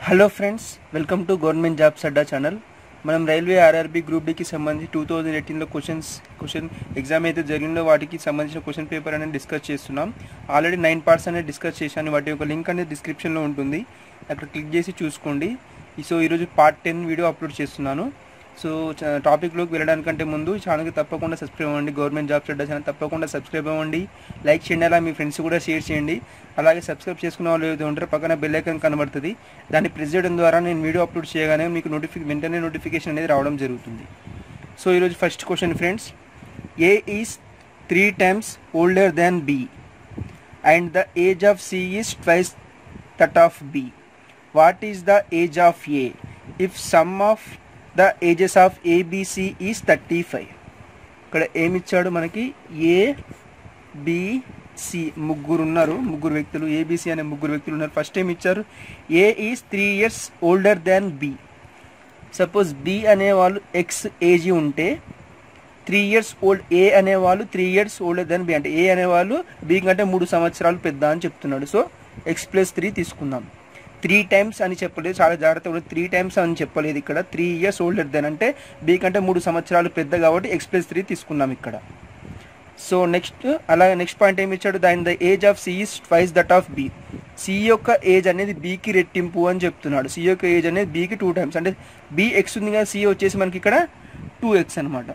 Hello friends welcome to government jobs Adda channel మనం railway RRB group డీకి సంబంధించి two thousand ఎయిటీన్లో క్వశ్చన్స్ క్వశ్చన్ ఎగ్జామ్ అయితే జరిగిందో వాటికి సంబంధించిన క్వశ్చన్ పేపర్ అనేది డిస్కస్ చేస్తున్నాం ఆల్రెడీ నైన్ పార్ట్స్ అనేది డిస్కస్ చేశాను వాటి యొక్క లింక్ అనేది డిస్క్రిప్షన్లో ఉంటుంది అక్కడ క్లిక్ చేసి చూసుకోండి సో ఈరోజు పార్ట్ టెన్ వీడియో అప్లోడ్ చేస్తున్నాను సో చ- టాపిక్లోకి వెళ్ళడానికంటే ముందు ఈ ఛానల్కి తప్పకుండా సబ్స్క్రైబ్ అవ్వండి గవర్నమెంట్ జాబ్స్ అడ్డా ఛానల్ తప్పకుండా సబ్స్క్రైబ్ అవ్వండి లైక్ చేయండి అలా మీ ఫ్రెండ్స్ కూడా షేర్ చేయండి అలాగే సబ్స్క్రైబ్ చేసుకున్న వాళ్ళు ఏదో ఉంటారో పక్కన బెల్ ఐకాన్ కనబడుతుంది దాన్ని ప్రెస్ చేయడం ద్వారా నేను వీడియో అప్లోడ్ చేయగానే మీకు నోటిఫి వెంటనే నోటిఫికేషన్ అనేది రావడం జరుగుతుంది సో ఈరోజు first question friends A is three times older than B and the age of C is twice that of B what is the age of A if sum of the ages of A B C is thirty five ఇక్కడ ఏమిచ్చాడు మనకి ఏ BC ముగ్గురు ఉన్నారు ముగ్గురు వ్యక్తులు ABC అనే ముగ్గురు వ్యక్తులు ఉన్నారు ఫస్ట్ ఏమి ఇచ్చారు A is three years older than B suppose B అనేవాళ్ళు ఎక్స్ ఏజీ ఉంటే త్రీ ఇయర్స్ ఓల్డ్ ఏ అనేవాళ్ళు three years older than B అంటే ఏ అనేవాళ్ళు బి కంటే మూడు సంవత్సరాలు పెద్ద అని చెప్తున్నాడు సో ఎక్స్ ప్లస్ త్రీ తీసుకుందాం త్రీ టైమ్స్ అని చెప్పలేదు చాలా జాగ్రత్తగా త్రీ టైమ్స్ అని చెప్పలేదు ఇక్కడ త్రీ ఇయర్స్ ఓల్డర్ దెన్ అంటే బి కంటే మూడు సంవత్సరాలు పెద్ద కాబట్టి ఎక్స్ ప్లస్ త్రీ తీసుకున్నాం ఇక్కడ సో నెక్స్ట్ అలాగే నెక్స్ట్ పాయింట్ ఏమి ఇచ్చాడు దాని the age of C is twice that of B C యొక్క ఏజ్ అనేది బీకి రెట్టింపు అని చెప్తున్నాడు సి యొక్క ఏజ్ అనేది బీకి టూ టైమ్స్ అంటే బి ఎక్స్ ఉంది కదా సి వచ్చేసి మనకి ఇక్కడ టూ ఎక్స్ అనమాట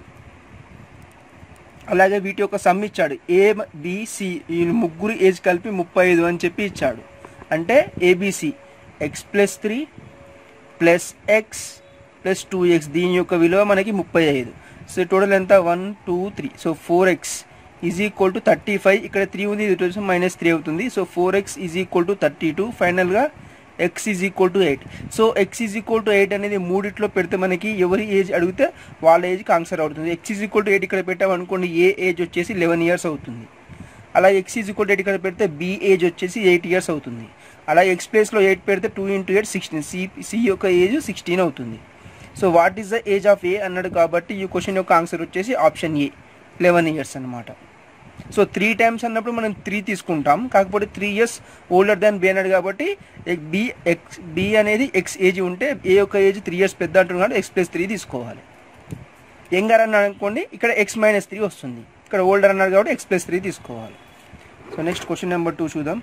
అలాగే వీటి యొక్క సమ్ ఇచ్చాడు ఏ బిసి ఈ ముగ్గురు ఏజ్ కలిపి ముప్పై ఐదు అని చెప్పి ఇచ్చాడు అంటే ABC x plus three plus x plus two x దీని యొక్క విలువ మనకి ముప్పై ఐదు సో టోటల్ ఎంత one two three so four x is equal to thirty five ఇక్కడ త్రీ ఉంది ఇది వచ్చేసి మైనస్ త్రీ అవుతుంది so four x is equal to thirty two ఫైనల్గా x is equal to eight so x is equal to eight అనేది మూడిట్లో పెడితే మనకి ఎవరి ఏజ్ అడిగితే వాళ్ళ ఏజ్కి ఆన్సర్ అవుతుంది x is equal to eight ఇక్కడ పెట్టామనుకోండి ఏ ఏజ్ వచ్చేసి లెవెన్ ఇయర్స్ అవుతుంది అలాగే x is equal to eight ఇక్కడ పెడితే బి ఏజ్ వచ్చేసి ఎయిట్ ఇయర్స్ అవుతుంది అలాగే ఎక్స్ ప్లేస్లో ఎయిట్ పెడితే two into eight sixteen C C యొక్క ఏజ్ సిక్స్టీన్ అవుతుంది so what is the age of A అన్నాడు కాబట్టి ఈ క్వశ్చన్ యొక్క ఆన్సర్ వచ్చేసి ఆప్షన్ ఏ లెవెన్ ఇయర్స్ అనమాట సో త్రీ టైమ్స్ అన్నప్పుడు మనం త్రీ తీసుకుంటాం కాకపోతే three years older than B అన్నాడు కాబట్టి బి ఎక్స్ బి అనేది ఎక్స్ ఏజ్ ఉంటే ఏ యొక్క ఏజ్ త్రీ ఇయర్స్ పెద్ద అంటున్నాడు కాబట్టి ఎక్స్ ప్లస్ త్రీ తీసుకోవాలి యంగర్ అన్నాడు అనుకోండి ఇక్కడ ఎక్స్ మైనస్ త్రీ వస్తుంది ఇక్కడ ఓల్డర్ అన్నాడు కాబట్టి ఎక్స్ ప్లస్ త్రీ తీసుకోవాలి so next question number two చూద్దాం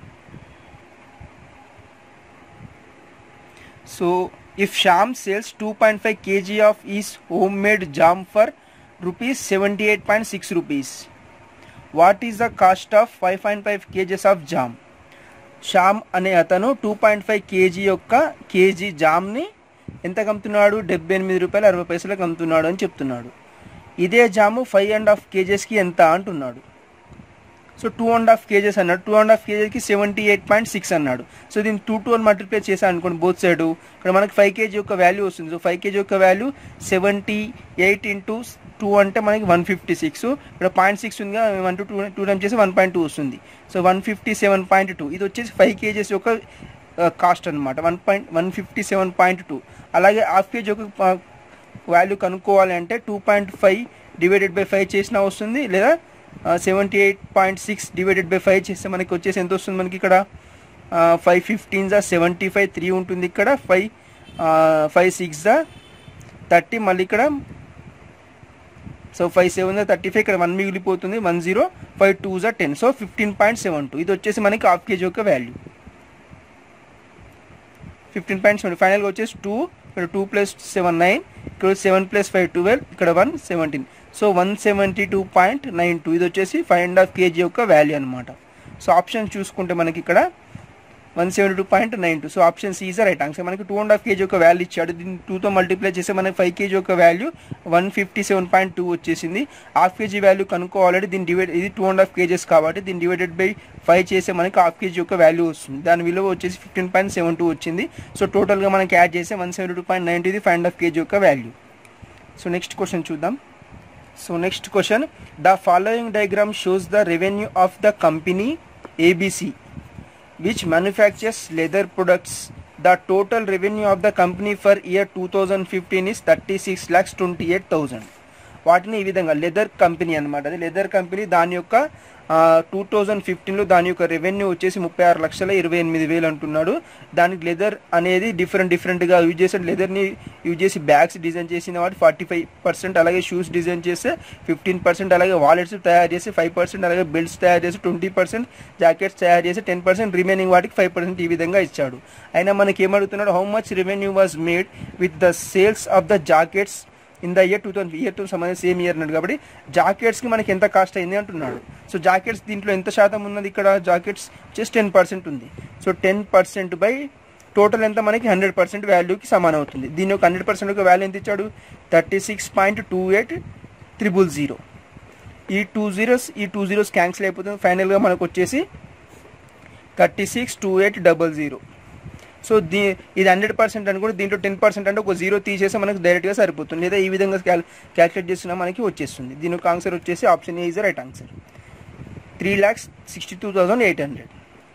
so if Shyam sales two point five KG of is home made jam for rupees seventy eight point six rupees what is the cost of five point five kgs of jam Shyam అనే అతను two point five kg యొక్క KG జామ్ని ఎంత అమ్ముతున్నాడు డెబ్బై ఎనిమిది రూపాయలు అరవై పైసలకు అమ్ముతున్నాడు అని చెప్తున్నాడు ఇదే జాము ఫైవ్ అండ్ హాఫ్ కేజెస్కి ఎంత అంటున్నాడు so two and half kgs అన్నాడు టూ అండ్ హాఫ్ కేజీకి సెవెంటీ ఎయిట్ పాయింట్ సిక్స్ అన్నాడు సో దీన్ని టూ టూ అని మల్టిప్లై చేశాను అనుకోండి బోత్ సైడ్ ఇక్కడ మనకి ఫైవ్ కేజీ యొక్క వాల్యూ వస్తుంది సో ఫైవ్ కేజీ యొక్క value seventy eight into two అంటే మనకి వన్ ఫిఫ్టీ సిక్స్ ఇక్కడ పాయింట్ సిక్స్ ఉంది one two two two time చేసి వన్ పాయింట్ టూ వస్తుంది so one fifty seven point two ఇది వచ్చేసి ఫైవ్ కేజెస్ యొక్క కాస్ట్ అనమాట one point one fifty seven point two అలాగే హాఫ్ కేజీ యొక్క వాల్యూ కనుక్కోవాలి అంటే two point five divided by five చేసినా వస్తుంది లేదా seventy eight point six divided by five చేస్తే మనకి వచ్చేసి ఎంత వస్తుంది మనకి ఇక్కడ ఫైవ్ ఫిఫ్టీన్ జా సెవెంటీ ఫైవ్ త్రీ ఉంటుంది ఇక్కడ ఫైవ్ ఫైవ్ సిక్స్ జా థర్టీ మళ్ళీ ఇక్కడ సో ఫైవ్ సెవెన్ జా థర్టీ ఫైవ్ ఇక్కడ వన్ మిగిలిపోతుంది వన్ జీరో ఫైవ్ టూ జా ten so fifteen point seven two ఇది వచ్చేసి మనకి హాఫ్ కేజీ యొక్క వాల్యూ ఫిఫ్టీన్ పాయింట్ సెవెన్ ఫైనల్గా వచ్చేసి టూ ఇక్కడ టూ ప్లస్ సెవెన్ నైన్ ఇక్కడ సెవెన్ ప్లస్ ఫైవ్ ట్వెల్వ్ ఇక్కడ one seventeen so one seventy two point nine two ఇది వచ్చేసి ఫైవ్ అండ్ హాఫ్ కేజీ యొక్క వాల్యూ అనమాట సో ఆప్షన్ చూసుకుంటే మనకి ఇక్కడ one seventy two point nine two so option C is right answer మనకి two and half kg యొక్క value ఇచ్చాడు దీన్ని టూతో మల్టిప్లై చేస్తే మనకి ఫైవ్ కేజీ యొక్క value one fifty seven point two వచ్చేసింది హాఫ్ కేజీ వాల్యూ కనుక్కోవాలంటే దీని డివైడ్ ఇది టూ అండ్ హాఫ్ కేజెస్ కాబట్టి దీన్ని డివైడెడ్ బై ఫైవ్ చేస్తే మనకి హాఫ్ కేజీ యొక్క వాల్యూ వస్తుంది దాని విలువ వచ్చేసి ఫిఫ్టీన్ పాయింట్ సెవెన్ టూ వచ్చింది సో టోటల్గా మనకి యాడ్ చేస్తే one seventy two point nine ఇది ఫైవ్ అండ్ హాఫ్ కేజీ యొక్క వాల్యూ సో నెక్స్ట్ క్వశ్చన్ చూద్దాం so next question the following diagram shows the revenue of the company ABC which manufactures leather products. The total revenue of the company for year 2015 is 36 lakhs 28,000. వాటిని ఈ విధంగా leather company అనమాట అది leather company దాని యొక్క two thousand ఫిఫ్టీన్లో దాని యొక్క రెవెన్యూ వచ్చేసి ముప్పై ఆరు లక్షల ఇరవై ఎనిమిది వేలు అంటున్నాడు దానికి లెదర్ అనేది డిఫరెంట్ డిఫరెంట్గా యూజ్ చేసిన లెదర్ని యూజ్ చేసి బ్యాగ్స్ డిజైన్ చేసిన వాటి ఫార్టీ ఫైవ్ పర్సెంట్ అలాగే షూస్ డిజైన్ చేస్తే ఫిఫ్టీన్ పర్సెంట్ అలాగే వాలెట్స్ తయారు చేసి ఫైవ్ పర్సెంట్ అలాగే బెల్ట్స్ తయారు చేసి ట్వంటీ పర్సెంట్ జాకెట్స్ తయారు చేసి టెన్ పర్సెంట్ రిమైనింగ్ వాటికి ఫైవ్ పర్సెంట్ ఈ విధంగా ఇచ్చాడు అయినా మనకి ఏమడుగుతున్నాడు how much revenue was made with the sales of the jackets in the year two thousand year two సంబంధించి సేమ్ ఇయర్ అన్నాడు కాబట్టి జాకెట్స్కి మనకి ఎంత కాస్ట్ అయింది అంటున్నాడు సో జాకెట్స్ దీంట్లో ఎంత శాతం ఉన్నది ఇక్కడ జాకెట్స్ జస్ట్ టెన్ పర్సెంట్ ఉంది so ten percent by total ఎంత మనకి హండ్రెడ్ పర్సెంట్ వాల్యూకి సమానం అవుతుంది దీని యొక్క హండ్రెడ్ పర్సెంట్ యొక్క వాల్యూ ఎంత ఇచ్చాడు thirty six point two eight triple zero ఈ టూ జీరోస్ ఈ టూ జీరోస్ క్యాన్సిల్ అయిపోతుంది ఫైనల్గా మనకు వచ్చేసి thirty six two eight double zero so దీ ఇది హండ్రెడ్ పర్సెంట్ అనుకుంటే దీంట్లో టెన్ పర్సెంట్ అంటే ఒక జీరో తీసేస్తే మనకు డైరెక్ట్గా సరిపోతుంది లేదా ఈ విధంగా క్యాల్ క్యాల్కులేట్ చేస్తున్నా మనకి వచ్చేస్తుంది దీని యొక్క ఆన్సర్ వచ్చేసి option A is right answer three lakhs sixty two thousand eight hundred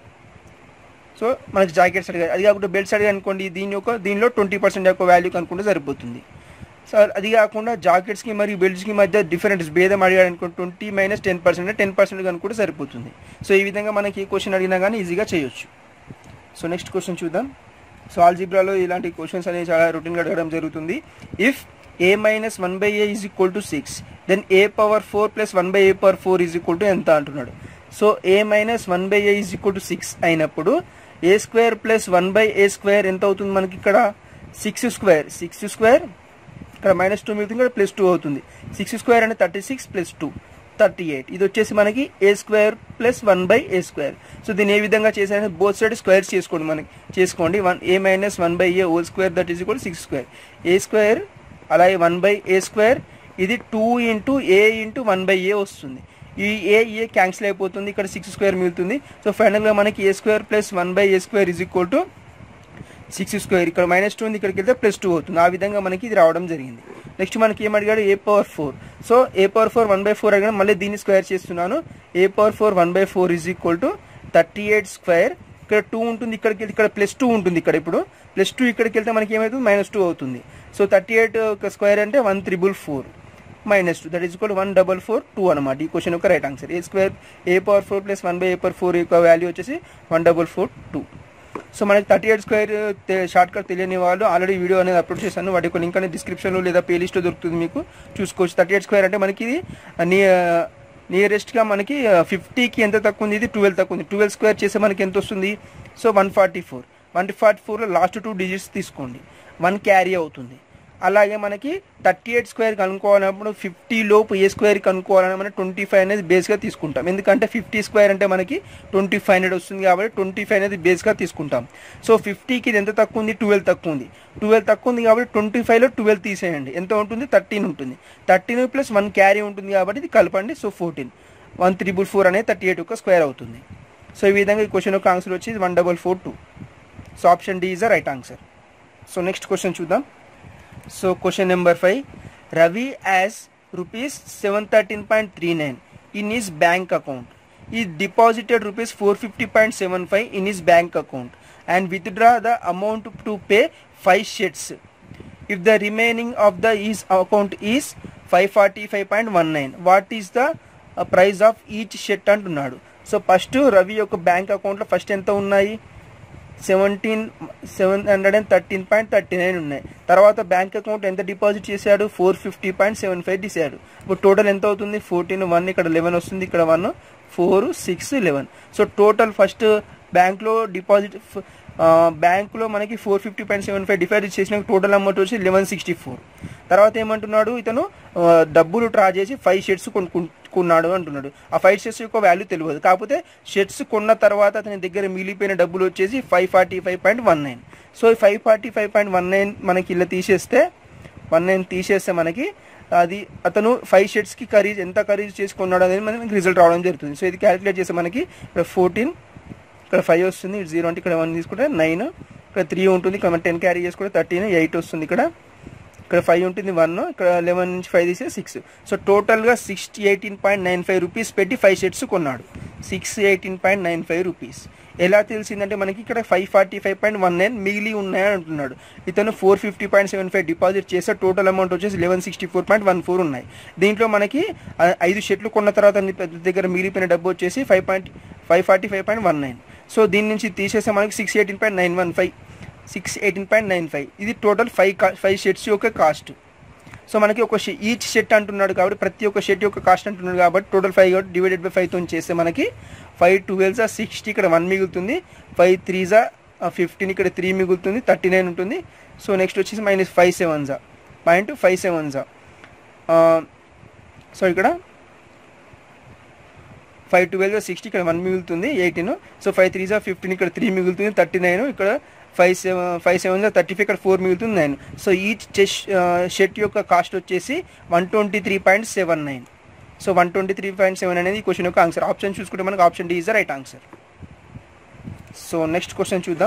so మనకి జాకెట్స్ అడిగారు అది కాకుండా బెల్ట్స్ అడిగారు అనుకోండి దీని యొక్క దీనిలో ట్వంటీ పర్సెంట్ యొక్క వాల్యూ కనుక్కుంటే సరిపోతుంది సో అది కాకుండా జాకెట్స్కి మరియు బెల్ట్స్కి మధ్య డిఫరెన్స్ భేదం అడిగాడు అనుకోండి twenty minus ten percent ten percent కనుక్కుంటే సరిపోతుంది సో ఈ విధంగా మనకి ఏ క్వశ్చన్ అడిగినా కానీ ఈజీగా చేయొచ్చు సో నెక్స్ట్ క్వశ్చన్ చూద్దాం సో ఆల్జీబ్రాలో ఇలాంటి క్వశ్చన్స్ అనేవి చాలా రొటీన్గా అడగడం జరుగుతుంది if A minus one by A is equal to six then A power four plus one by A power four is equal to ఎంత అంటున్నాడు so A minus one by A is equal to six అయినప్పుడు A square plus one by A square ఎంత అవుతుంది మనకి ఇక్కడ six square six square ఇక్కడ minus two మిగుతుంది ఇక్కడ ప్లస్ టూ అవుతుంది సిక్స్ స్క్వేర్ అంటే thirty six plus two thirty eight ఇది వచ్చేసి మనకి A square plus one by A square so దీన్ని ఏ విధంగా చేశారంటే బోత్ సైడ్ స్క్వేర్స్ చేసుకోండి మనకి చేసుకోండి one A minus one by A whole square that is equal six square A square అలాగే వన్ బై ఏ స్క్వేర్ ఇది two into A into one by A వస్తుంది ఈ ఏ ఏ క్యాన్సిల్ అయిపోతుంది ఇక్కడ సిక్స్ స్క్వేర్ మిగులుతుంది సో ఫైనల్గా మనకి A square plus one by A square is equal to six square ఇక్కడ మైనస్ టూ ఉంది ఇక్కడికి వెళ్తే ప్లస్ టూ అవుతుంది ఆ విధంగా మనకి ఇది రావడం జరిగింది నెక్స్ట్ మనకి ఏం అడిగాడు A power four so A power four one by four అడిగాడు మళ్ళీ దీన్ని స్క్వేర్ చేస్తున్నాను A power four one by four is equal to thirty eight square ఇక్కడ టూ ఉంటుంది ఇక్కడికి వెళ్తే ఇక్కడ ప్లస్ టూ ఉంటుంది ఇక్కడ ఇప్పుడు ప్లస్ టూ ఇక్కడికి వెళ్తే మనకి ఏమవుతుంది మైనస్ టూ అవుతుంది సో థర్టీ ఎయిట్ స్క్వేర్ అంటే one triple four minus two that is equal one double four two అనమాట ఈ క్వశ్చన్ యొక్క right answer A square A power four plus one by A power four యొక్క value వచ్చేసి one double four two so మనకి thirty eight square short cut తెలియని వాళ్ళు already video అనేది upload చేశాను వాటి యొక్క లింక్ అనేది డిస్క్రిప్షన్లో లేదా ప్లేలిస్ట్లో దొరుకుతుంది మీకు చూసుకోవచ్చు థర్టీ ఎయిట్ స్క్వేర్ అంటే మనకి ఇది నియరెస్ట్గా మనకి ఫిఫ్టీకి ఎంత తక్కువ ఉంది ఇది ట్వెల్వ్ తక్కువ ఉంది ట్వెల్వ్ స్క్వేర్ చేస్తే మనకి ఎంత వస్తుంది so one forty four one forty ఫోర్లో లాస్ట్ టూ డిజిట్స్ తీసుకోండి వన్ క్యారీ అవుతుంది అలాగే మనకి థర్టీ ఎయిట్ స్క్వేర్ కనుక్కోవాలన్నప్పుడు ఫిఫ్టీ లోపు ఏ స్క్వేర్ కనుక్కోవాలని మనం ట్వంటీ ఫైవ్ అనేది బేస్గా తీసుకుంటాం ఎందుకంటే ఫిఫ్టీ స్క్వేర్ అంటే మనకి ట్వంటీ ఫైవ్ హండ్రెడ్ వస్తుంది కాబట్టి ట్వంటీ ఫైవ్ అనేది బేస్గా తీసుకుంటాం సో ఫిఫ్టీకి ఇది ఎంత తక్కువ ఉంది ట్వెల్వ్ తక్కువ ఉంది ట్వెల్వ్ తక్కువ ఉంది కాబట్టి ట్వంటీ ఫైవ్లో ట్వెల్వ్ తీసేయండి ఎంత ఉంటుంది థర్టీన్ ఉంటుంది థర్టీన్ ప్లస్ వన్ క్యారీ ఉంటుంది కాబట్టి ఇది కలపండి so fourteen one triple four అనేది థర్టీ ఎయిట్ యొక్క స్క్వేర్ అవుతుంది సో ఈ విధంగా ఈ క్వశ్చన్ యొక్క ఆన్సర్ వచ్చి one double four two so option D is the right answer so next question చూద్దాం సో question number five Ravi has rupees seven thirteen point three nine in his bank account he deposited rupees four fifty point seven five in his bank account and withdraw the amount to pay five shirts if the remaining of the is account is five forty five point one nine what is the price of each shirt అంటున్నాడు so first Ravi యొక్క bank అకౌంట్లో first ఎంత ఉన్నాయి seventeen seven hundred and thirteen point thirty nine ఉన్నాయి తర్వాత bank account ఎంత deposit చేశాడు four fifty point seven five తీసాడు ఇప్పుడు టోటల్ ఎంత అవుతుంది ఫోర్టీన్ వన్ ఇక్కడ లెవెన్ వస్తుంది ఇక్కడ one four six eleven so total first బ్యాంక్లో డిపాజిట్ బ్యాంకులో మనకి four fifty point seven five deposit చేసిన టోటల్ అమౌంట్ వచ్చి లెవెన్ సిక్స్టీ ఫోర్ తర్వాత ఏమంటున్నాడు ఇతను డబ్బులు డ్రా చేసి ఫైవ్ షర్ట్స్ కొనుక్కున్నాడు అంటున్నాడు ఆ ఫైవ్ షర్ట్స్ యొక్క వాల్యూ తెలియదు కాకపోతే షర్ట్స్ కొన్న తర్వాత అతని దగ్గర మిగిలిపోయిన డబ్బులు వచ్చేసి five forty five point one nine so ఈ five forty five point one nine మనకి ఇలా తీసేస్తే వన్ నైన్ తీసేస్తే మనకి అది అతను ఫైవ్ షర్ట్స్కి ఖరీదు ఎంత ఖరీదు చేసుకున్నాడు అనేది మనకి రిజల్ట్ రావడం జరుగుతుంది సో ఇది క్యాలిక్యులేట్ చేస్తే మనకి ఇక్కడ ఫోర్టీన్ ఇక్కడ ఫైవ్ వస్తుంది జీరో అంటే ఇక్కడ వన్ తీసుకుంటే నైన్ ఇక్కడ త్రీ ఉంటుంది ఇక్కడ టెన్ క్యారీ చేసుకుంటే థర్టీన్ ఎయిట్ వస్తుంది ఇక్కడ ఇక్కడ ఫైవ్ ఉంటుంది వన్ ఇక్కడ లెవెన్ నుంచి ఫైవ్ తీసే సిక్స్ సో టోటల్గా sixty eighteen point nine five rupees పెట్టి ఫైవ్ షర్ట్స్ కొన్నాడు six eighteen point nine five rupees ఎలా తెలిసిందంటే మనకి ఇక్కడ five forty five point one nine మిగిలి ఉన్నాయని అంటున్నాడు ఇతను four fifty point seven five deposit చేస్తే టోటల్ అమౌంట్ వచ్చేసి eleven sixty four point one four ఉన్నాయి దీంట్లో మనకి ఆ, ఐదు షర్ట్లు కొన్న తర్వాత ని- పెద్ద దగ్గర మిగిలిపోయిన డబ్బు వచ్చేసి five point five forty five point one nine so దీని నుంచి తీసేస్తే మనకి six eighteen point nine one five six eighteen point nine five ఇది టోటల్ ఫైవ్ కా ఫైవ్ షర్ట్స్ యొక్క కాస్ట్ సో మనకి ఒక ఈచ్ షెట్ అంటున్నాడు కాబట్టి ప్రతి ఒక్క షెట్ యొక్క కాస్ట్ అంటున్నాడు కాబట్టి టోటల్ ఫైవ్ కాబట్టి డివైడెడ్ బై ఫైవ్తో చేస్తే మనకి ఫైవ్ ట్వెల్వ్జా సిక్స్టీ ఇక్కడ వన్ మిగులుతుంది ఫైవ్ త్రీజా ఫిఫ్టీన్ ఇక్కడ త్రీ మిగులుతుంది థర్టీ నైన్ ఉంటుంది సో నెక్స్ట్ వచ్చేసి మైనస్ ఫైవ్ సెవెన్జా పాయింట్ ఫైవ్ సెవెన్జా సో ఇక్కడ ఫైవ్ ట్వెల్వ్ సిక్స్టీ ఇక్కడ వన్ మిగులుతుంది ఎయిటీన్ సో ఫైవ్ త్రీ జా ఫిఫ్టీన్ ఇక్కడ త్రీ మిగులుతుంది థర్టీ నైన్ ఇక్కడ ఫైవ్ సెవెన్ ఫైవ్ సెవెన్ జా థర్టీ ఫైవ్ ఇక్కడ ఫోర్ మిగులుతుంది nine so each chess shirt యొక్క కాస్ట్ వచ్చేసి one twenty three point seven nine so one twenty three point seven అనేది ఈ క్వశ్చన్ యొక్క ఆన్సర్ ఆప్షన్ చూసుకుంటే మనకు option D is the right answer so next question చూద్దాం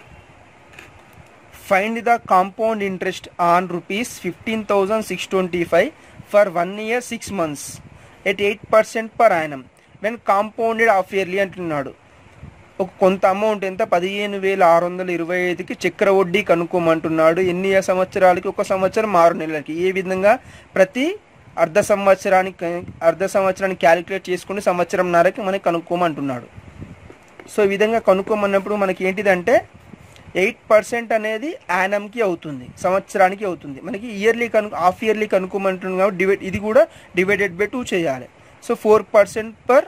find the compound interest on rupees fifteen thousand six twenty five for one year six months at eight percent per annum when compounded half yearly అంటున్నాడు ఒక కొంత amount ఎంత పదిహేను వేల ఆరు వందల ఇరవై ఐదుకి చక్ర వడ్డీ కనుక్కోమంటున్నాడు ఎన్ని సంవత్సరాలకి ఒక సంవత్సరం ఆరు నెలలకి ఏ విధంగా ప్రతి అర్ధ సంవత్సరానికి అర్ధ సంవత్సరానికి క్యాలిక్యులేట్ చేసుకుని సంవత్సరంన్నరకి మనకి కనుక్కోమంటున్నాడు సో ఈ విధంగా కనుక్కోమన్నప్పుడు మనకి ఏంటిదంటే ఎయిట్ పర్సెంట్ అనేది యానమ్కి అవుతుంది సంవత్సరానికి అవుతుంది మనకి ఇయర్లీ కను హాఫ్ ఇయర్లీ కనుక్కోమంటుంది కాబట్టి డివైడ్ ఇది కూడా డివైడెడ్ బై టూ చేయాలి so four percent per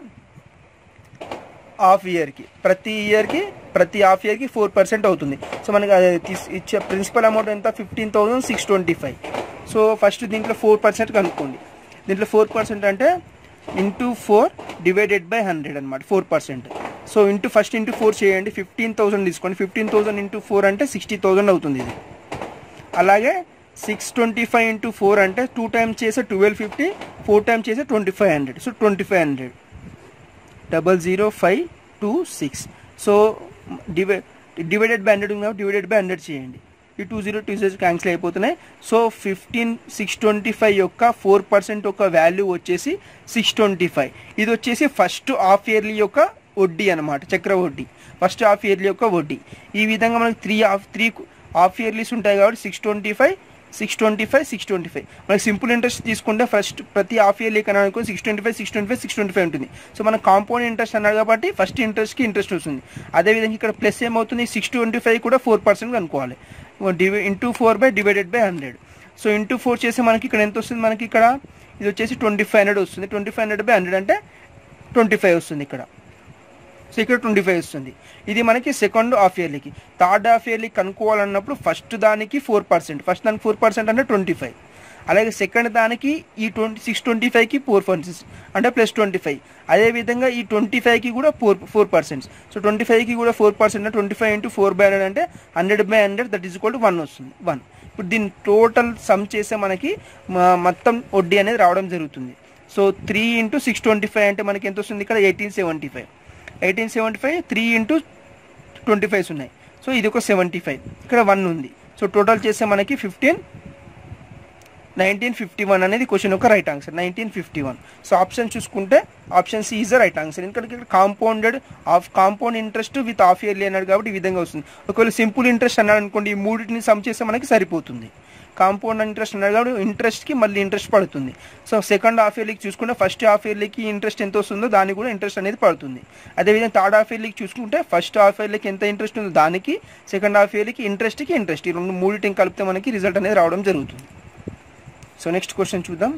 half ఇయర్కి ప్రతి ఇయర్కి ప్రతి హాఫ్ ఇయర్కి ఫోర్ పర్సెంట్ అవుతుంది సో మనకి అది తీస్ ఇచ్చే ప్రిన్సిపల్ అమౌంట్ ఎంత fifteen thousand six twenty five so first దీంట్లో ఫోర్ పర్సెంట్ కనుక్కోండి దీంట్లో ఫోర్ పర్సెంట్ అంటే into four divided by hundred అనమాట four percent so into first into four చేయండి ఫిఫ్టీన్ థౌసండ్ తీసుకోండి ఫిఫ్టీన్ థౌసండ్ ఇంటూ ఫోర్ అంటే sixty thousand అవుతుంది ఇది అలాగే six twenty five into four అంటే టూ టైమ్స్ చేసే ట్వెల్వ్ ఫిఫ్టీ ఫోర్ టైమ్స్ చేసే twenty five hundred so twenty five hundred double zero five two six so డివై divided by hundred ఉంది కాబట్టి డివైడెడ్ బై హండ్రెడ్ చేయండి ఈ two zero two zero cancel అయిపోతున్నాయి so fifteen six twenty five యొక్క four percent యొక్క value వచ్చేసి six twenty five ఇది వచ్చేసి ఫస్ట్ హాఫ్ ఇయర్లీ యొక్క వడ్డీ అనమాట చక్ర వడ్డీ ఫస్ట్ హాఫ్ ఇయర్లీ యొక్క వడ్డీ ఈ విధంగా మనకి three half three half yearlies ఉంటాయి కాబట్టి six twenty five six twenty five six twenty five మనకి సింపుల్ ఇంట్రెస్ట్ తీసుకుంటే ఫస్ట్ ప్రతి హాఫ్ ఇయర్లీ కన్నా అనుకో six twenty five six twenty five six twenty five ఉంటుంది సో మన కాంపౌండ్ ఇంట్రెస్ట్ అన్నాడు కాబట్టి ఫస్ట్ ఇంట్రెస్ట్కి ఇంట్రెస్ట్ వస్తుంది అదేవిధంగా ఇక్కడ ప్లస్ ఏమవుతుంది సిక్స్ ట్వంటీ ఫైవ్ కూడా ఫోర్ పర్సెంట్ అనుకోవాలి డివై into four by divided by hundred so into four చేస్తే మనకి ఇక్కడ ఎంత వస్తుంది మనకి ఇక్కడ ఇది వచ్చేసి ట్వంటీ ఫైవ్ హండ్రెడ్ వస్తుంది twenty five hundred by hundred అంటే ట్వంటీ ఫైవ్ వస్తుంది ఇక్కడ సో ఇక్కడ ట్వంటీ ఫైవ్ వస్తుంది ఇది మనకి సెకండ్ హాఫ్ ఇయర్లీకి థర్డ్ హాఫ్ ఇయర్లీ కనుక్కోవాలన్నప్పుడు ఫస్ట్ దానికి ఫోర్ పర్సెంట్ ఫస్ట్ దానికి ఫోర్ పర్సెంట్ అంటే ట్వంటీ ఫైవ్ అలాగే సెకండ్ దానికి ఈ ట్వంటీ సిక్స్ ట్వంటీ ఫైవ్కి ఫోర్ పర్సెంట్స్ అంటే ప్లస్ ట్వంటీ ఫైవ్ అదేవిధంగా ఈ ట్వంటీ ఫైవ్కి కూడా four four percents so twenty ఫైవ్కి కూడా four percent twenty five into four by hundred అంటే hundred by hundred that is equal to one వస్తుంది వన్ ఇప్పుడు దీని టోటల్ సమ్ చేస్తే మనకి మ- మొత్తం వడ్డీ అనేది రావడం జరుగుతుంది so three into six twenty five అంటే మనకి ఎంత వస్తుంది ఇక్కడ eighteen seventy five eighteen seventy five three into twenty fives ఉన్నాయి సో ఇది ఒక సెవెంటీ ఫైవ్ ఇక్కడ వన్ ఉంది సో టోటల్ చేస్తే మనకి ఫిఫ్టీన్ నైన్టీన్ ఫిఫ్టీ వన్ అనేది క్వశ్చన్ యొక్క right answer nineteen fifty one so option చూసుకుంటే option C is the right answer ఎందుకంటే ఇక్కడ compounded of compound interest with half yearly అన్నాడు కాబట్టి ఈ విధంగా వస్తుంది ఒకవేళ సింపుల్ ఇంట్రెస్ట్ అన్నాడు అనుకోండి ఈ మూడింటిని సమ్ చేస్తే మనకి సరిపోతుంది కాంపౌండ్ ఇంట్రెస్ట్ అన్నాడు కాబట్టి ఇంట్రెస్ట్కి మళ్ళీ ఇంట్రెస్ట్ పడుతుంది సో సెకండ్ హాఫ్ ఇయర్లీకి చూసుకుంటే ఫస్ట్ హాఫ్ ఇయర్లీకి ఇంట్రెస్ట్ ఎంత వస్తుందో దానికి కూడా ఇంట్రెస్ట్ అనేది పడుతుంది అదేవిధంగా థర్డ్ హాఫ్ ఇయర్లీకి చూసుకుంటే ఫస్ట్ హాఫ్ ఇయర్లీకి ఎంత ఇంట్రెస్ట్ ఉందో దానికి సెకండ్ హాఫ్ ఇయర్లీకి ఇంట్రెస్ట్కి ఇంట్రెస్ట్ ఈ రెండు మూడింటిని కలిపితే మనకి రిజల్ట్ అనేది రావడం జరుగుతుంది సో నెక్స్ట్ క్వశ్చన్ చూద్దాం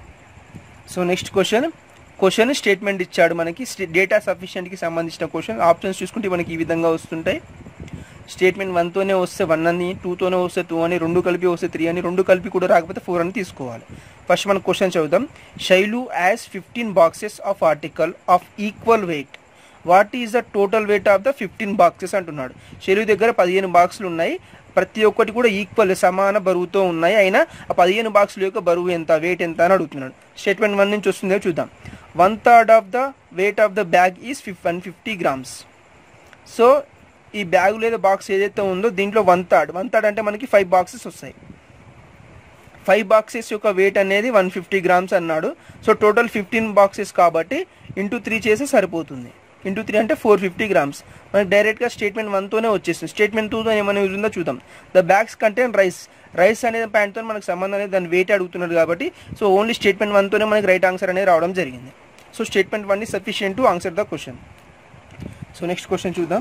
so next question question statement ఇచ్చాడు మనకి డేటా సఫిషియెంట్కి సంబంధించిన క్వశ్చన్ ఆప్షన్స్ చూసుకుంటే మనకి ఈ విధంగా వస్తుంటాయి స్టేట్మెంట్ వన్తోనే వస్తే వన్ అని టూతోనే వస్తే టూ అని రెండు కలిపి వస్తే త్రీ అని రెండు కలిపి కూడా రాకపోతే ఫోర్ అని తీసుకోవాలి ఫస్ట్ మనం క్వశ్చన్ చదువుదాం Shailu has fifteen boxes of article of equal weight what is the total weight of the fifteen boxes అంటున్నాడు శైలు దగ్గర పదిహేను బాక్సులు ఉన్నాయి ప్రతి ఒక్కటి కూడా ఈక్వల్ సమాన బరువుతో ఉన్నాయి అయినా ఆ పదిహేను బాక్సుల యొక్క బరువు ఎంత వెయిట్ ఎంత అని అడుగుతున్నాడు స్టేట్మెంట్ వన్ నుంచి వస్తుందో చూద్దాం one third of the weight of the bag is ఫిఫ్ వన్ ఫిఫ్టీ గ్రామ్స్ సో ఈ బ్యాగ్ లేదా బాక్స్ ఏదైతే ఉందో దీంట్లో వన్ థర్డ్ వన్ థర్డ్ అంటే మనకి ఫైవ్ బాక్సెస్ వస్తాయి ఫైవ్ బాక్సెస్ యొక్క వెయిట్ అనేది వన్ ఫిఫ్టీ గ్రామ్స్ అన్నాడు సో టోటల్ ఫిఫ్టీన్ బాక్సెస్ కాబట్టి ఇంటూ త్రీ చేస్తే సరిపోతుంది ఇంటూ త్రీ అంటే ఫోర్ ఫిఫ్టీ గ్రామ్స్ మనకి డైరెక్ట్గా స్టేట్మెంట్ వన్తోనే వచ్చేస్తుంది స్టేట్మెంట్ టూతో ఏమైనా యూజ్ ఉందో చూద్దాం the bags content rice rice అనేది ప్యాంట్తో మనకు సంబంధం అనేది దాని వెయిట్ అడుగుతున్నాడు కాబట్టి సో ఓన్లీ స్టేట్మెంట్ వన్తోనే మనకి రైట్ ఆన్సర్ అనేది రావడం జరిగింది so statement one is sufficient to answer the question so next question చూద్దాం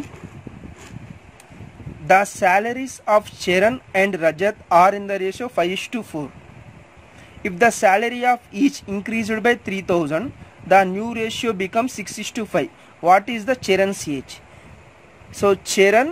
the salaries of Charan and Rajat are in the ratio five is to four if the salary of each increased by three thousand the new ratio become six is to five what is the Charan's age so Charan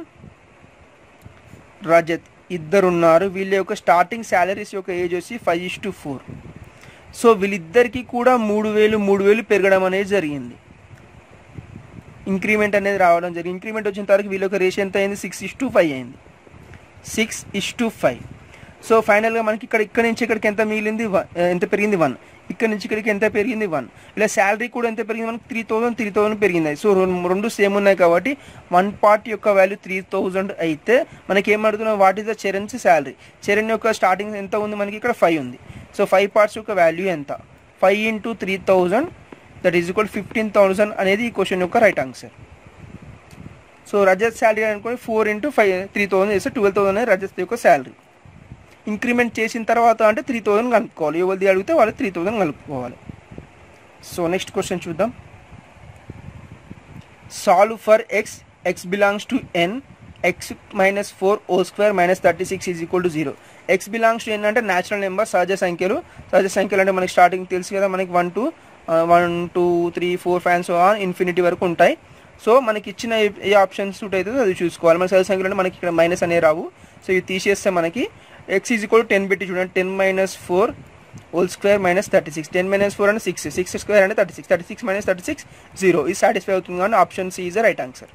Rajat ఇద్దరు ఉన్నారు వీళ్ళ యొక్క starting salaries యొక్క age వచ్చి five is to four so వీళ్ళిద్దరికి కూడా మూడు వేలు మూడు వేలు పెరగడం అనేది జరిగింది ఇంక్రిమెంట్ అనేది రావడం జరిగింది ఇంక్రిమెంట్ వచ్చిన తర్వాత వీళ్ళ యొక్క రేషియో ఎంత అయింది సిక్స్ ఇస్ టు ఫైవ్ అయింది six is to five so ఫైనల్గా మనకి ఇక్కడ ఇక్కడ నుంచి ఇక్కడికి ఎంత మిగిలింది వన్ ఎంత పెరిగింది వన్ ఇక్కడ నుంచి ఇక్కడికి ఎంత పెరిగింది వన్ ఇలా శాలరీ కూడా ఎంత పెరిగింది మనకి త్రీ థౌసండ్ త్రీ థౌసండ్ పెరిగింది సో రెండు రెండు సేమ్ ఉన్నాయి కాబట్టి వన్ పార్ట్ యొక్క వాల్యూ త్రీ థౌజండ్ అయితే మనకి ఏం అడుగుతున్నాం what is the Charan's salary Charan యొక్క స్టార్టింగ్ ఎంత ఉంది మనకి ఇక్కడ ఫైవ్ ఉంది సో ఫైవ్ పార్ట్స్ యొక్క వాల్యూ ఎంత five into three thousand that is equal fifteen thousand అనేది ఈ క్వశ్చన్ యొక్క right answer so Rajat salary అనుకోని four into five three thousand చేస్తే ట్వెల్వ్ థౌసండ్ అనేది రజత్ యొక్క శాలరీ ఇంక్రిమెంట్ చేసిన తర్వాత అంటే త్రీ థౌసండ్ కలుపుకోవాలి ఎవరిది అడిగితే వాళ్ళు త్రీ థౌసండ్ కలుపుకోవాలి సో నెక్స్ట్ క్వశ్చన్ చూద్దాం solve for X X belongs to N X minus four whole square minus thirty six is equal to zero X belongs to N అంటే న్యాచురల్ నెంబర్ సహజ సంఖ్యలు సహజ సంఖ్యలు అంటే మనకి స్టార్టింగ్ తెలుసు కదా మనకి one two one two three four ఫ్యాన్స్ ఆన్ ఇన్ఫినిటీ వరకు ఉంటాయి సో మనకి ఇచ్చిన ఏ- ఏ ఆప్షన్ సూట్ అవుతుందో అది చూసుకోవాలి మన సహజ సంఖ్యలు అంటే మనకి ఇక్కడ మైనస్ అనేవి రావు సో ఇవి తీసేస్తే మనకి ఎక్స్ ఈజ్ ఈక్వల్ టెన్ పెట్టి చూడండి ten minus four whole square minus thirty six ten minus four అంటే సిక్స్ సిక్స్ స్క్వేర్ అంటే thirty six thirty six minus thirty six zero ఇది సాటిస్ఫై అవుతుంది కానీ option C is the right answer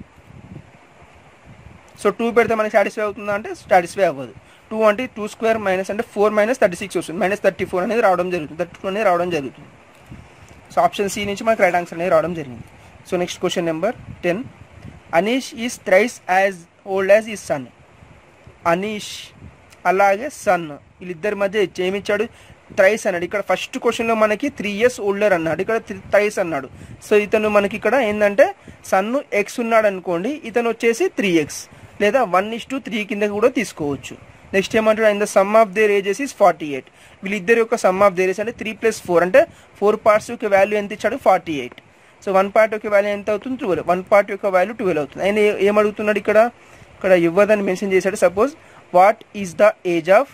so two పెడితే మనకి satisfy అవుతుందా అంటే satisfy అవ్వదు టూ అంటే టూ స్క్వేర్ మైనస్ అంటే ఫోర్ మైనస్ థర్టీ సిక్స్ వస్తుంది మైనస్ థర్టీ ఫోర్ అనేది రావడం జరుగుతుంది థర్టీ టూ అనేది రావడం జరుగుతుంది సో ఆప్షన్ సి నుంచి మనకి రైట్ ఆన్సర్ అనేది రావడం జరిగింది so next question number ten Anish is thrice as old as is son Anish అలాగే సన్ వీళ్ళిద్దరి మధ్య ఏమిచ్చాడు థ్రైస్ అన్నాడు ఇక్కడ ఫస్ట్ క్వశ్చన్లో మనకి త్రీ ఇయర్స్ ఓల్డర్ అన్నాడు ఇక్కడ థ్రైస్ అన్నాడు సో ఇతను మనకి ఇక్కడ ఏంటంటే సన్ను ఎక్స్ ఉన్నాడు అనుకోండి ఇతను వచ్చేసి త్రీ ఎక్స్ లేదా వన్ ఇస్ టు త్రీ కింద కూడా తీసుకోవచ్చు నెక్స్ట్ ఏమంటాడు ఆయన the sum of their ages is forty eight వీళ్ళిద్దరి యొక్క సమ్ ఆఫ్ దేర్ ఏజ్ అంటే త్రీ ప్లస్ ఫోర్ అంటే ఫోర్ పార్ట్స్ యొక్క వాల్యూ ఎంత ఇచ్చాడు forty eight so one part యొక్క వాల్యూ ఎంత అవుతుంది ట్వెల్వ్ వన్ పార్ట్ యొక్క వాల్యూ ట్వెల్వ్ అవుతుంది ఆయన ఏ- ఏమడుగుతున్నాడు ఇక్కడ ఇక్కడ ఇవ్వదని మెన్షన్ చేశాడు suppose what is the age of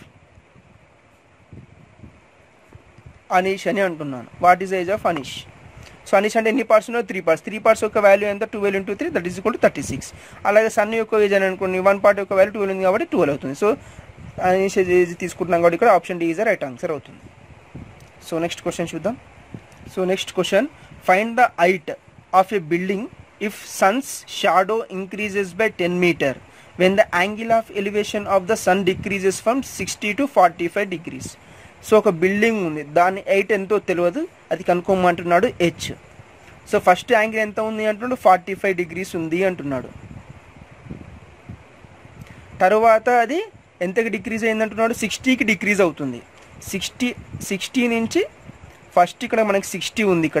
Anish అని అంటున్నాను what is age of Anish so Anish అంటే ఎన్ని పార్ట్స్ ఉన్నాయో త్రీ పార్ట్స్ త్రీ పార్ట్స్ యొక్క వాల్యూ ఎంత twelve into three that is equal to thirty six అలాగే సన్ యొక్క ఏజ్ అని అనుకోండి వన్ పార్ట్ యొక్క వాల్యూ ట్వెల్వ్ ఉంది కాబట్టి ట్వెల్వ్ అవుతుంది సో అనీష్ ఏజ్ తీసుకుంటున్నాం కాబట్టి ఇక్కడ option D is right answer అవుతుంది సో నెక్స్ట్ క్వశ్చన్ చూద్దాం so next question find the height of a building if sun's shadow increases by ten metre when the angle of elevation of the sun decreases from sixty to forty five degrees so ఒక building ఉంది దాని height ఎంతో తెలియదు అది కనుక్కోమంటున్నాడు H so first angle ఎంత ఉంది అంటున్నాడు ఫార్టీ ఫైవ్ డిగ్రీస్ ఉంది అంటున్నాడు తరువాత అది ఎంతకి డిక్రీజ్ అయింది అంటున్నాడు సిక్స్టీకి డిక్రీజ్ అవుతుంది సిక్స్టీ సిక్స్టీ నుంచి ఫస్ట్ ఇక్కడ మనకి సిక్స్టీ ఉంది ఇక్కడ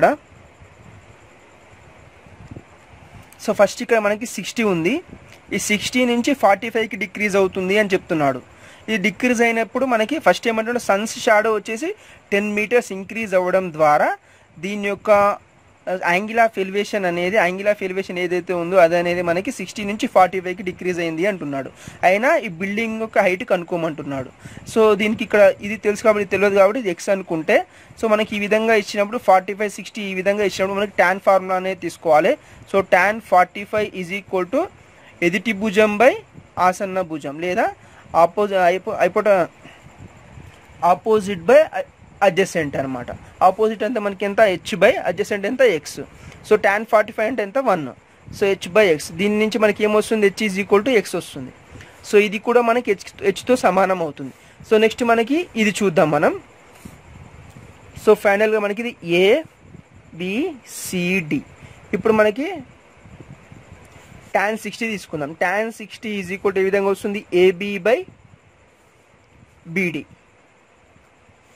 సో ఫస్ట్ ఇక్కడ మనకి సిక్స్టీ ఉంది ఈ సిక్స్టీ నుంచి ఫార్టీ ఫైవ్కి డిక్రీజ్ అవుతుంది అని చెప్తున్నాడు ఇది డిక్రీజ్ అయినప్పుడు మనకి ఫస్ట్ ఏమంటాడు సన్స్ షాడో వచ్చేసి టెన్ మీటర్స్ ఇంక్రీజ్ అవ్వడం ద్వారా దీని యొక్క యాంగిల్ ఆఫ్ ఎలివేషన్ అనేది యాంగిల్ ఆఫ్ ఎలివేషన్ ఏదైతే ఉందో అది అనేది మనకి సిక్స్టీ నుంచి ఫార్టీ ఫైవ్కి డిక్రీజ్ అయింది అంటున్నాడు అయినా ఈ బిల్డింగ్ యొక్క హైట్ కనుక్కోమంటున్నాడు సో దీనికి ఇక్కడ ఇది తెలుసు కాబట్టి తెలియదు కాబట్టి ఇది ఎక్స్ అనుకుంటే సో మనకి ఈ విధంగా ఇచ్చినప్పుడు ఫార్టీ ఫైవ్ సిక్స్టీ ఈ విధంగా ఇచ్చినప్పుడు మనకి ట్యాన్ ఫార్ములా అనేది తీసుకోవాలి so tan forty five is equal to ఎదుటి భుజం బై ఆసన్న భుజం లేదా ఆపోజి అయిపో అయిపోట ఆపోజిట్ బై అడ్జసెంట్ అనమాట ఆపోజిట్ అంటే మనకి ఎంత హెచ్ బై అడ్జసెంట్ ఎంత X so tan forty five అంటే ఎంత one so H by X దీని నుంచి మనకి ఏమొస్తుంది H is equal to X వస్తుంది సో ఇది కూడా మనకి హెచ్ హెచ్తో సమానం అవుతుంది సో నెక్స్ట్ మనకి ఇది చూద్దాం మనం సో ఫైనల్గా మనకి ఇది ఏ బిసిడి ఇప్పుడు మనకి ట్యాన్ సిక్స్టీ తీసుకుందాం tan sixty is equal to ఏ విధంగా వస్తుంది ఏబి బై బీడి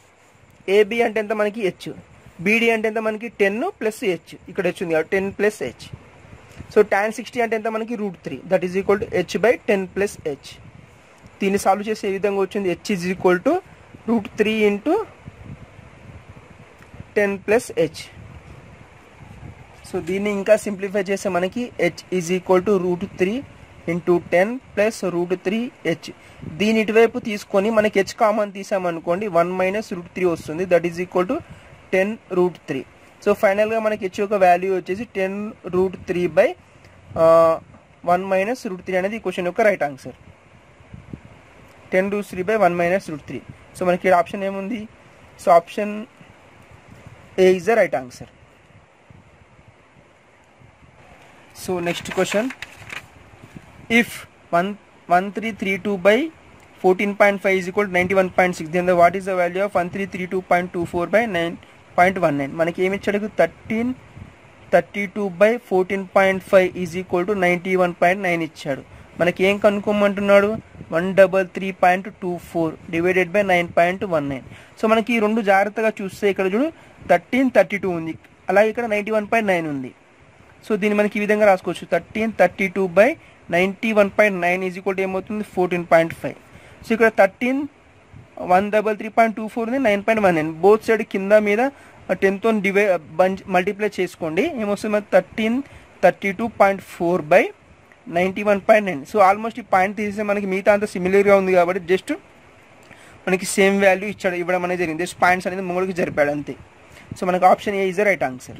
ఏబి అంటే ఎంత మనకి హెచ్ బీడీ అంటే ఎంత మనకి టెన్ ప్లస్ హెచ్ ఇక్కడ హెచ్ ఉంది ten plus H so tan sixty అంటే ఎంత మనకి root three that is equal to H by ten plus H దీన్ని సాల్వ్ చేసే ఏ విధంగా వచ్చింది H is equal to root three into ten plus H so దీన్ని ఇంకా సింప్లిఫై చేస్తే మనకి H is equal to root three into ten plus root three H దీని ఇటువైపు తీసుకొని మనకి H common తీసామనుకోండి one minus root three వస్తుంది that is equal to ten root three so ఫైనల్గా మనకి హెచ్ యొక్క వాల్యూ వచ్చేసి ten root three by one minus root three అనేది ఈ క్వశ్చన్ యొక్క right answer ten root three by one minus root three so మనకి ఇక్కడ ఆప్షన్ ఏముంది so option A is the right answer so next question if one one three three two by fourteen point five is equal ninety one point six then what is the value of one three three two point two four by nine point one nine మనకి ఏమి ఇచ్చాడు thirteen thirty two by fourteen point five is equal to ninety one point nine ఇచ్చాడు మనకి ఏం కనుక్కోమంటున్నాడు one double three point two four divided by nine point one nine so మనకి ఈ రెండు జాగ్రత్తగా చూస్తే ఇక్కడ చూడు థర్టీన్ థర్టీ టూ ఉంది అలాగే ఇక్కడ నైంటీ వన్ పాయింట్ నైన్ ఉంది సో దీన్ని మనకి ఈ విధంగా రాసుకోవచ్చు thirteen thirty two by ninety one point nine is equal ఏమవుతుంది ఫోర్టీన్ పాయింట్ ఫైవ్ సో ఇక్కడ thirteen one double three point two four ఉంది nine point one nine both side కింద మీద టెన్తో డివై బంచ్ మల్టిప్లై చేసుకోండి ఏమొస్తుంది మరి thirteen thirty two point four by ninety one point nine so almost ఈ పాయింట్ తీస్తే మనకి మిగతా అంతా సిమిలర్గా ఉంది కాబట్టి జస్ట్ మనకి సేమ్ వాల్యూ ఇచ్చాడు ఇవ్వడం అనేది జరిగింది జస్ట్ పాయింట్స్ అనేది ముంగడికి జరిపాడు అంతే సో మనకి option A is the right answer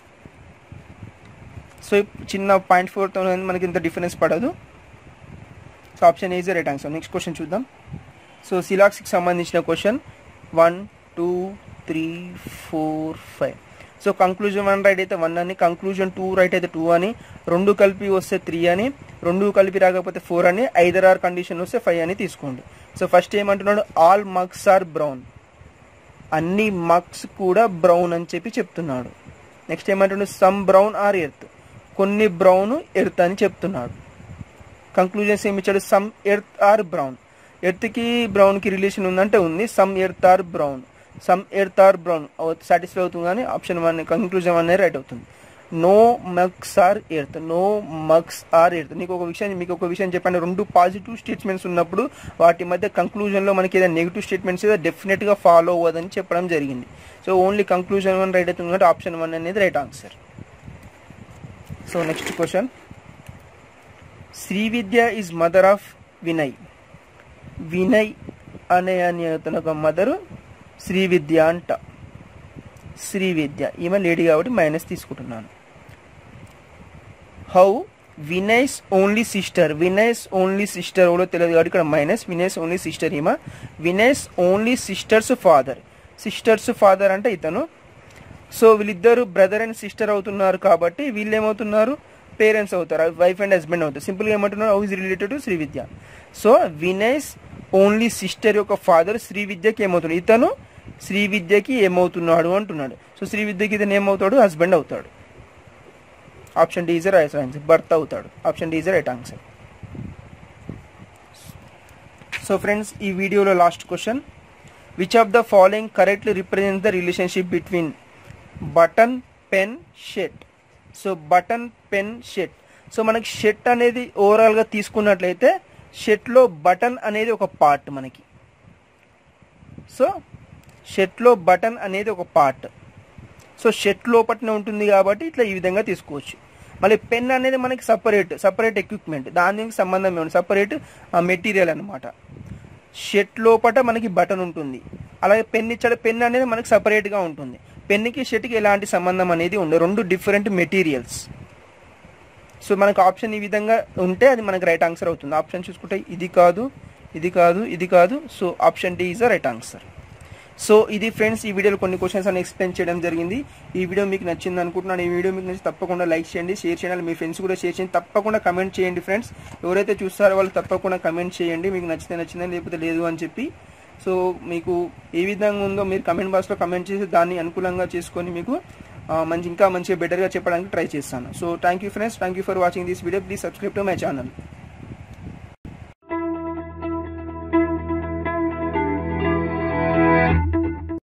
so చిన్న పాయింట్ ఫోర్తో మనకి ఇంత డిఫరెన్స్ పడదు so option A is the right answer next question చూద్దాం సో సిలాక్స్కి సంబంధించిన question one two three four five so conclusion one right అయితే వన్ అని కంక్లూజన్ టూ రైట్ అయితే టూ అని రెండు కలిపి వస్తే త్రీ అని రెండు కలిపి రాకపోతే ఫోర్ అని ఐదర్ ఆర్ కండిషన్ వస్తే ఫైవ్ అని తీసుకోండి సో ఫస్ట్ ఏమంటున్నాడు ఆల్ మగ్స్ ఆర్ బ్రౌన్ అన్ని మగ్స్ కూడా బ్రౌన్ అని చెప్పి చెప్తున్నాడు నెక్స్ట్ ఏమంటున్నాడు సమ్ బ్రౌన్ ఆర్ ఎర్త్ కొన్ని బ్రౌన్ ఎర్త్ అని చెప్తున్నాడు కంక్లూజన్స్ ఏమి ఇచ్చాడు సమ్ ఎర్త్ ఆర్ బ్రౌన్ ఎర్త్కి బ్రౌన్కి రిలేషన్ ఉందంటే ఉంది some earth are brown some earth are brown satisfy అవుతుంది కానీ option one conclusion one right అవుతుంది no mugs are earth no mugs are earth నీకు ఒక విషయం మీకు ఒక విషయం చెప్పాను రెండు పాజిటివ్ స్టేట్మెంట్స్ ఉన్నప్పుడు వాటి మధ్య కంక్లూజన్లో మనకి ఏదైనా నెగిటివ్ స్టేట్మెంట్స్ ఏదో డెఫినెట్గా ఫాలో అవ్వదని చెప్పడం జరిగింది so only conclusion one right అవుతుంది కాబట్టి ఆప్షన్ వన్ అనేది right answer so next question Srividya is mother of Vinay Vinay అనే అనే అతను ఒక మదరు శ్రీవిద్య అంట శ్రీవిద్య ఈమె లేడీ కాబట్టి మైనస్ తీసుకుంటున్నాను how Vinay's only sister Vinay's only sister కూడా తెలియదు కాబట్టి ఇక్కడ మైనస్ వినయ్స్ ఓన్లీ సిస్టర్ ఈమె Vinay's only sister's father sister's father అంటే ఇతను సో వీళ్ళిద్దరు బ్రదర్ అండ్ సిస్టర్ అవుతున్నారు కాబట్టి వీళ్ళు ఏమవుతున్నారు పేరెంట్స్ అవుతారు వైఫ్ అండ్ హస్బెండ్ అవుతారు సింపుల్గా ఏమంటున్నారు how is related to Srividya so Vinay's only sister యొక్క ఫాదర్ శ్రీ విద్యకి ఏమవుతున్నాడు ఇతను శ్రీ విద్యకి ఏమవుతున్నాడు అంటున్నాడు సో శ్రీ విద్యకి ఇతను ఏమవుతాడు హస్బెండ్ అవుతాడు option D is right answer భర్త అవుతాడు option D is right answer so friends ఈ వీడియోలో last question which of the following correctly represents the relationship between button pen shirt so button pen shirt so మనకి shirt అనేది ఓవరాల్గా తీసుకున్నట్లయితే షెట్లో button అనేది ఒక పార్ట్ మనకి సో షెట్లో బటన్ అనేది ఒక పార్ట్ సో షెట్ లోపట్నే ఉంటుంది కాబట్టి ఇట్లా ఈ విధంగా తీసుకోవచ్చు మళ్ళీ పెన్ అనేది మనకి సపరేట్ సపరేట్ ఎక్విప్మెంట్ దానికి సంబంధం ఏమి సపరేట్ మెటీరియల్ అనమాట షెట్ లోపట మనకి బటన్ ఉంటుంది అలాగే పెన్ ఇచ్చాడు పెన్ అనేది మనకి సపరేట్గా ఉంటుంది పెన్కి షెట్కి ఎలాంటి సంబంధం అనేది ఉండదు రెండు డిఫరెంట్ మెటీరియల్స్ సో మనకు ఆప్షన్ ఈ విధంగా ఉంటే అది మనకి రైట్ ఆన్సర్ అవుతుంది ఆప్షన్ చూసుకుంటే ఇది కాదు ఇది కాదు ఇది కాదు so option D is the right answer so ఇది ఫ్రెండ్స్ ఈ వీడియోలో కొన్ని క్వశ్చన్స్ అని ఎక్స్ప్లెయిన్ చేయడం జరిగింది ఈ వీడియో మీకు నచ్చింది అనుకుంటున్నాను ఈ వీడియో మీకు నచ్చి తప్పకుండా లైక్ చేయండి షేర్ చేయండి మీ ఫ్రెండ్స్ కూడా షేర్ చేయండి తప్పకుండా కమెంట్ చేయండి ఫ్రెండ్స్ ఎవరైతే చూస్తారో వాళ్ళు తప్పకుండా కమెంట్ చేయండి మీకు నచ్చితే నచ్చిందని లేకపోతే లేదు అని చెప్పి సో మీకు ఏ విధంగా ఉందో మీరు కమెంట్ బాక్స్లో కమెంట్ చేసి దాన్ని అనుకూలంగా చేసుకొని మీకు మంచి ఇంకా మంచిగా బెటర్గా చెప్పడానికి ట్రై చేస్తాను so thank you friends thank you for watching this video please subscribe to my channel